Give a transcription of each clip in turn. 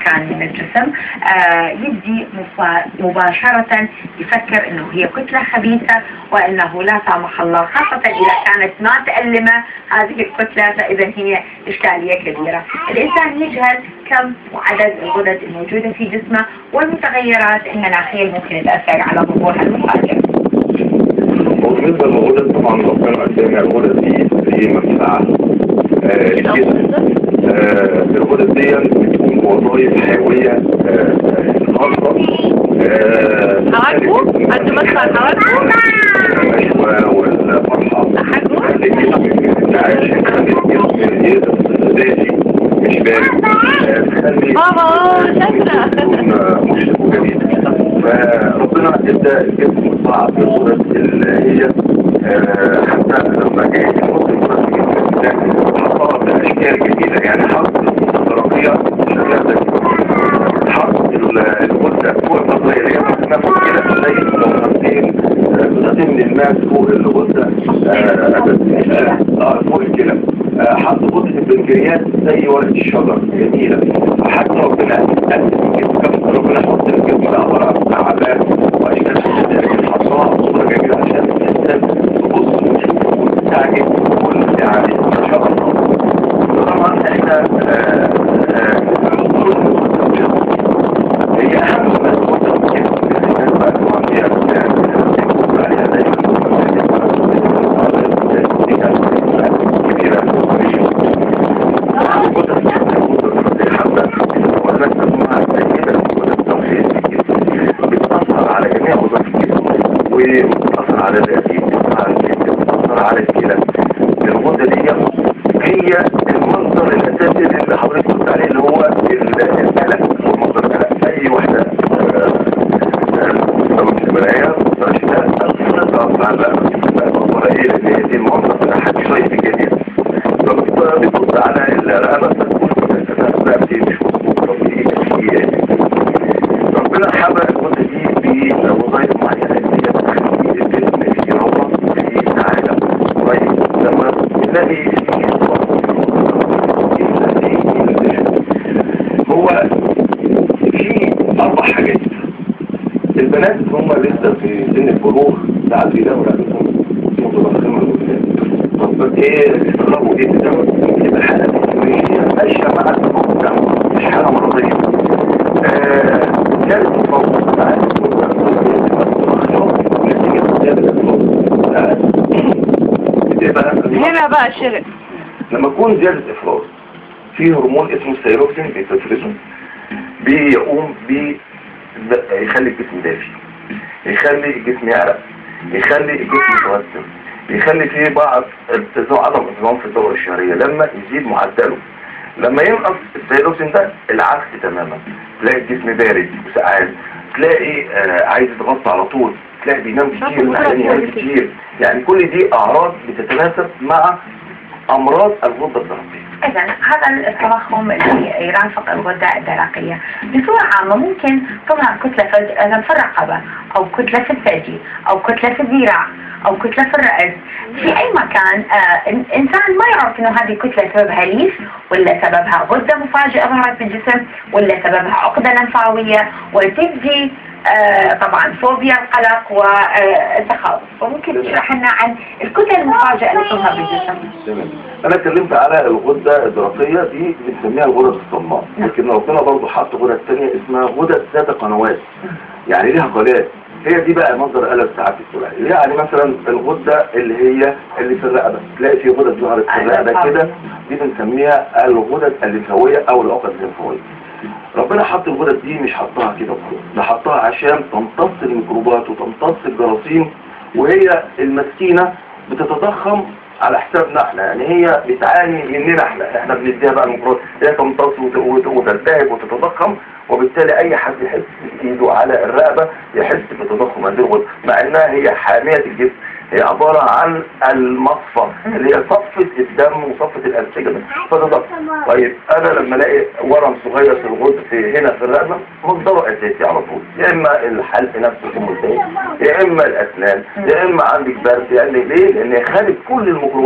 مكان من الجسم آه يبدي مفا- مباشرة يفكر انه هي كتلة خبيثة وانه لا سامح الله خاصة اذا كانت ما تألمة هذه الكتلة فاذا هي اشكالية كبيرة الانسان يجهل كم وعدد الغدد الموجودة في جسمه والمتغيرات المناخية اللي ممكن تأثر على ظهورها المفاجئ وبالنسبة للغدد طبعا ربنا قدامي الغدد دي هي منفعة آه، الجسم آه، الغدد دي بتكون بوظائف حيوية آه، آه، خاصة آه، عاجبه؟ أنتوا بس عاجبه؟ النشوة والفرحة عاجبه؟ تخلي الجسم ينتعش تخلي الجسم يبقى دافي مش بارد آه، تخلي بابا، شكرا. يكون آه، مشرق وجميل فربنا ادى الجسم صعب بالغدد اللي هي آه، حتى لما جه يحط الغدد في الجسم حطها باشكال جميله يعني حط الدرقيه شغاله حط ال- الغده فوق النظريه اللي هي نفس كده زي نقطتين نقطتين من الماء فوق الغده آه، آه، فوق الكلى آه، حط غده البنكرياس زي ورقه الشجر جميله حتى ربنا قسم الجسم ربنا يحط الجسم ده عباره عن تعبان واشكال شديده حطها صوره جميله عشان الانسان تبص وتشوف وتستعجب وتقول يعني ما شاء الله طبعا احنا آه، آه، الظروف المستوجبة هي اهم ما تكون في الجسم بالنسبه للانواع فيها بنقول عليها دايما كبيره بتأثر على جميع وظائف الجسم وبتأثر على الرئتين بتأثر على الكبد بتأثر على الكلى الغدة دي هي المنظر الأساسي اللي حضرتك قلت عليه اللي هو القلق هو منظر القلق أي واحدة لو مش ملاية مش لا ايه لان هي دي المنظر بتاع حد شايف الجديد فبتبص على الرقبة فتقول رقبتي مش مظبوطة في في ربنا حمل الغدة دي بوظائف معينة اللي هي تخلي الجسم في روضة في سعادة طيب لما نلاقي هو في أربع حاجات البنات هم لسه في سن البلوغ ساعات بيلاقوا رقبتهم متضخمة لقدام طب ايه استغربوا ايه الدم يبقى حالة جسمية ماشية مع الدم مش حالة مرضية آه، كانت مفروض ساعات بتبقى هنا بقى شرق لما يكون زيادة إفراز في هرمون اسمه الثيروكسين بيتفرزه بيقوم بي يخلي الجسم دافي يخلي الجسم يعرق يخلي الجسم يتوسم يخلي فيه بعض التزام عدم انتظام في الدورة الشهرية لما يزيد معدله لما ينقص الثيروكسين ده العكس تماما تلاقي الجسم بارد وسقعان تلاقي آه عايز يتغطى على طول تلاقي بينام كتير ناحية ينام كتير يعني كل دي اعراض بتتناسب مع امراض الغدة الدرقية إذا هذا التضخم اللي يرافق الغدة الدرقية بصورة عامة ممكن تظهر كتلة في مثلا في الرقبة أو كتلة في الثدي أو كتلة في الذراع أو كتلة في الرأس في أي مكان آه الإنسان ما يعرف إنه هذه كتلة سببها ليف ولا سببها غدة مفاجئة ظهرت في الجسم ولا سببها عقدة لمفاوية وتجي آه طبعا فوبيا القلق والتخوف فممكن تشرح لنا عن الكتل المفاجئة اللي تظهر بالجسم تمام انا اتكلمت على الغدة الدرقية دي بنسميها الغدد الصماء لكن ربنا برضه حط غدد تانية اسمها غدد ذات قنوات يعني ليها قنوات هي دي بقى مصدر قلب ساعات السرعة يعني مثلا الغدة اللي هي اللي في الرقبة تلاقي في غدد ظهرت في الرقبة كده دي بنسميها الغدد الليمفاوية او العقد الليمفاوية ربنا حط الغدد دي مش حطها كده وخلاص ده حطها عشان تمتص الميكروبات وتمتص الجراثيم وهي المسكينة بتتضخم على حسابنا احنا يعني هي بتعاني مننا احنا احنا بنديها بقى الميكروبات هي تمتص وت- وت- وتلتهب وتتضخم وبالتالي اي حد يحس بايده على الرقبة يحس بتضخم هذه الغدة مع انها هي حامية الجسم هي عبارة عن المصفى اللي هي صفة الدم وصفة الأنسجة فتضخم طيب انا لما الاقي ورم صغير في الغد في هنا في الرقبة مصدره اساسي على طول يا اما الحلق نفسه يكون ملتهب يا اما الاسنان يا اما عندك برد يعني ليه لان خارج كل الميكروبات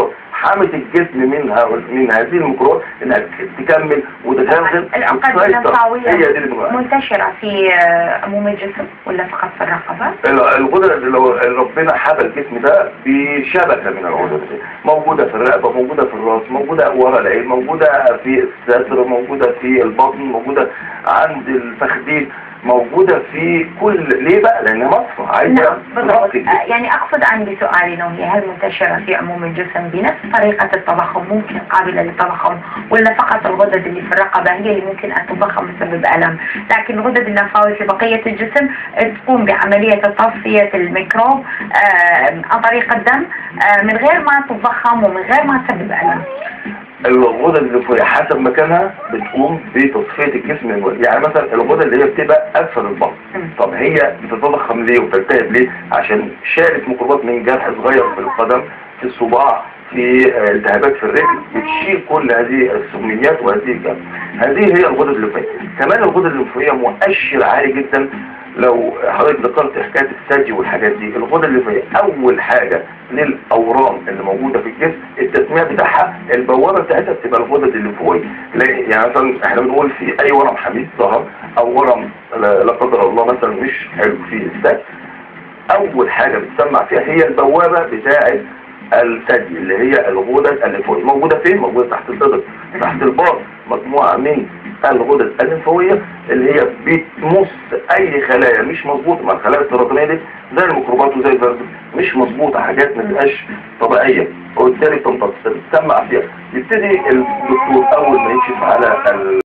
حمت الجسم منها من هذه الميكروبات انها تكمل وتتنزل العقد وتسيطر. اللمفاوية هي دي الميكروبات. منتشرة في آه، عموم الجسم ولا فقط في الرقبة؟ الغدد اللي لو- اللي ربنا حبى الجسم ده بشبكه من الغدد دي. موجوده في الرقبه موجوده في الراس موجوده ورا العين موجوده في الصدر موجوده في البطن موجوده عند الفخذين موجوده في كل ليه بقى لان مصر عايزه نعم بالضبط تغطي الجسم. آه، يعني أقصد عندي سؤال إنه هي هل منتشرة في عموم الجسم بنفس طريقة التضخم ممكن قابلة للتضخم ولا فقط الغدد اللي في الرقبة هي اللي ممكن أن تضخم بسبب ألم لكن الغدد اللمفاوية في بقية الجسم تقوم بعملية تصفية الميكروب آه، عن طريق الدم آه، من غير ما تضخم ومن غير ما تسبب ألم الغدد اللي في حسب مكانها بتقوم بتصفيه الجسم من الوجه. يعني مثلا الغدد اللي هي بتبقى اسفل البطن مم. طب هي بتتضخم ليه وبتلتهب ليه عشان شالت ميكروبات من جرح صغير في القدم في الصباع في آه، التهابات في الرجل بتشيل كل هذه السميات وهذه الجرح هذه هي الغدد الليمفاويه كمان الغدد الليمفاويه مؤشر عالي جدا لو حضرتك ذكرت حكايه الثدي والحاجات دي الغدد الليمفاويه اول حاجه للاورام اللي موجوده في الجسم التسميه بتاعها البوابه بتاعتها بتبقى الغدد الليمفاويه لا- يعني مثلا احنا بنقول في اي ورم حميد ظهر او ورم لا لا قدر الله مثلا مش حلو في الثدي اول حاجه بتسمع فيها هي البوابه بتاعه الثدي اللي هي الغدد الليمفاويه موجوده فين موجوده تحت الصدر تحت الباط مجموعه من الغدد الليمفاويه اللي هي بتمص اي خلايا مش مظبوطه مع الخلايا السرطانيه دي زي الميكروبات وزي الفيروس مش مظبوطه حاجات ما تبقاش طبيعيه وبالتالي تمتص تسمع فيها يبتدي الدكتور اول ما يكشف على ال